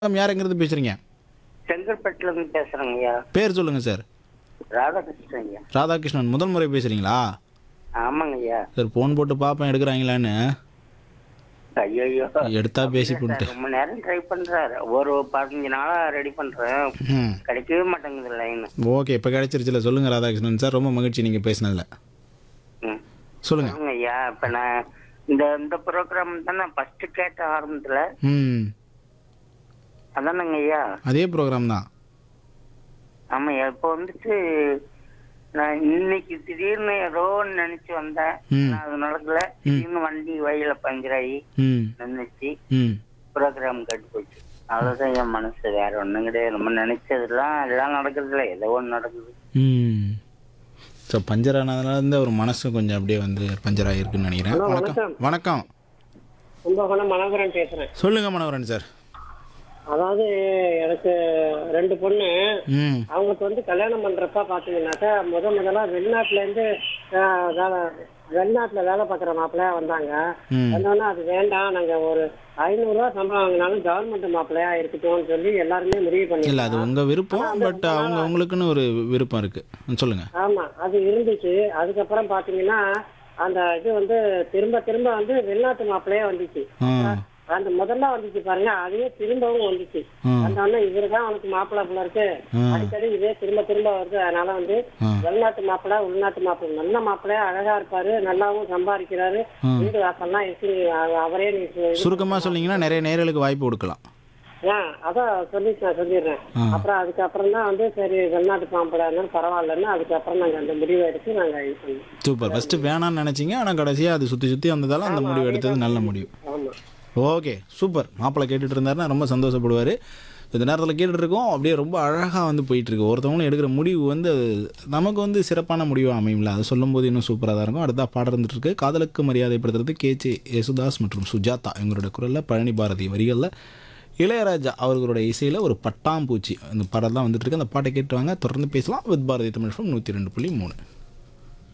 Madam யாருங்கிறது பேசுறீங்க செங்கல்பட்டுல இருந்து பேசுறேங்க ஐயா பேர் சொல்லுங்க சார் ராதாகிருஷ்ணன் ஐயா ராதாகிருஷ்ணன் முதல் முறை பேசுறீங்களா ஆமாங்க ஐயா சார் ஃபோன் போட்டு பார்ப்பேன் எடுக்கிறாங்களான்னு ஐயோ எடுத்தா பேசி போட்டு ரொம்ப நேரம் ட்ரை பண்றாரு ஒரு பதினஞ்சு நாளா ரெடி பண்றேன் ம் கிடைக்கவே மாட்டேங்குது லைன் ஓகே இப்போ கிடைச்சிருச்சுல சொல்லுங்க ராதாகிருஷ்ணன் சார் ரொம்ப மகிழ்ச்சி நீங்கள் பேசினதில் ம் சொல்லுங்க சொல்லுங்க ஐயா இப்ப நான் இந்த இந்த ப்ரோக்ராம் தான் நான் ஃபர்ஸ்ட் கேட்ட ஆரம்பத்துல ம் அதானங்க ஐயா அதே ப்ரோக்ராம் தான் ஆமாய்யா இப்போ வந்துட்டு நான் இன்னைக்கு திடீர்னு ஏதோ ஒண்ணு நினைச்சு வந்தேன் ம். ஆனா அது நடக்கல திடீர்னு வண்டி வழியில பஞ்சர் ஆகி ம் நின்றுச்சு ம் ப்ரோக்ராம் கட்டு போச்சு அவ்வளவுதான் என் மனசு வேற ஒண்ணும் கிடையாது நம்ம நினைச்சதெல்லாம் எல்லாம் நடக்குதுல்ல ஏதோ ஒண்ணு நடக்குது ம் ஸோ பஞ்சர் ஆனதுனால இருந்து ஒரு மனசு கொஞ்சம் அப்படியே வந்து பஞ்சர் ஆகிருக்குன்னு நினைக்கிறேன் வணக்கம் வணக்கம் கும்பகோணம் மனோகரன் பேசுறேன் சொல்லுங்க மனோகரன் சார் அதாவது எனக்கு ரெண்டு பொண்ணு ம் அவங்களுக்கு வந்து கல்யாணம் பண்றப்ப பாத்தீங்கன்னாக்கா முத முதல்ல வெளிநாட்டுல இருந்து ஆஹ், வேலை வெளிநாட்டுல வேலை பார்க்குற மாப்பிள்ளையா வந்தாங்க ம் வந்தோடனே அது வேண்டாம் நாங்க ஒரு ஐநூறு ரூபா சம்பளம் வாங்கினாலும் கவர்மெண்ட் மாப்பிள்ளையா இருக்கட்டும்னு சொல்லி எல்லாருமே முடிவு பண்ணி இல்லை அது உங்கள் விருப்பம் பட் அவங்க உங்களுக்குன்னு ஒரு விருப்பம் இருக்குது சொல்லுங்க ஆமா அது இருந்துச்சு அதுக்கப்புறம் பாத்தீங்கன்னா அந்த இது வந்து திரும்ப திரும்ப வந்து வெளிநாட்டு மாப்பிள்ளையா வந்துச்சு ஆ அந்த முதல்ல வந்துச்சு பாருங்க அதே திரும்பவும் வந்துச்சு ஆ வந்தோடனே இவருதான் அவனுக்கு மாப்பிள்ளை போல இருக்கு ஆ. அடிக்கடி இதே திரும்ப திரும்ப வருது அதனால வந்து ஆ. வெளிநாட்டு மாப்பிள்ளை உள்நாட்டு மாப்பிள்ளை நல்ல மாப்பிள்ளையா அழகா இருப்பாரு நல்லாவும் சம்பாதிக்கிறாரு ஆ. வீடு வாசல்லாம் எப்படி அவ- அவரே நீ சு- சுருக்கமாக சொன்னீங்கன்னா நிறைய நேர்களுக்கு வாய்ப்பு கொடுக்கலாம் ஆ, அதான் சொல்லி நான் சொல்லிடுறேன் ஆ. அப்புறம் அதுக்கப்புறம் தான் வந்து சரி வெளிநாட்டு மாப்பிள்ளை இருந்தாலும் பரவாயில்லன்னு அதுக்கப்புறம் நாங்க அந்த முடிவை எடுத்து நாங்க இது பண்ணோம் சூப்பர் ஃபஸ்ட்டு வேணாம்னு நினச்சிங்க ஆனால் கடைசியாக அது சுற்றி சுற்றி வந்ததால அந்த முடிவு எடுத்தது நல்ல முடிவு ஆமா ஓகே சூப்பர் மாப்பிள்ளை கேட்டுட்டு இருந்தாருன்னா ரொம்ப சந்தோஷப்படுவார் இந்த நேரத்தில் கேட்டுட்டு இருக்கோம் அப்படியே ரொம்ப அழகாக வந்து போயிட்டுருக்கு ஒருத்தவங்களும் எடுக்கிற முடிவு வந்து அது நமக்கு வந்து சிறப்பான முடிவாக அமையும்ல அது சொல்லும்போது இன்னும் சூப்பராக தான் இருக்கும் அடுத்தா பாடம் இருந்துட்டு இருக்கு காதலுக்கு மரியாதைப்படுத்துறது கேச்சே யேசுதாஸ் மற்றும் சுஜாதா இவங்களோட குரலில் பழனி பாரதி வரிகளில் இளையராஜா அவர்களோட இசையில் ஒரு பட்டாம்பூச்சி அந்த படம் தான் வந்துட்டு இருக்கு அந்த பாட்டை கேட்டு வாங்க தொடர்ந்து பேசலாம் வித் பாரதி தமிழ் ஃபம் நூற்றி ரெண்டு புள்ளி மூணு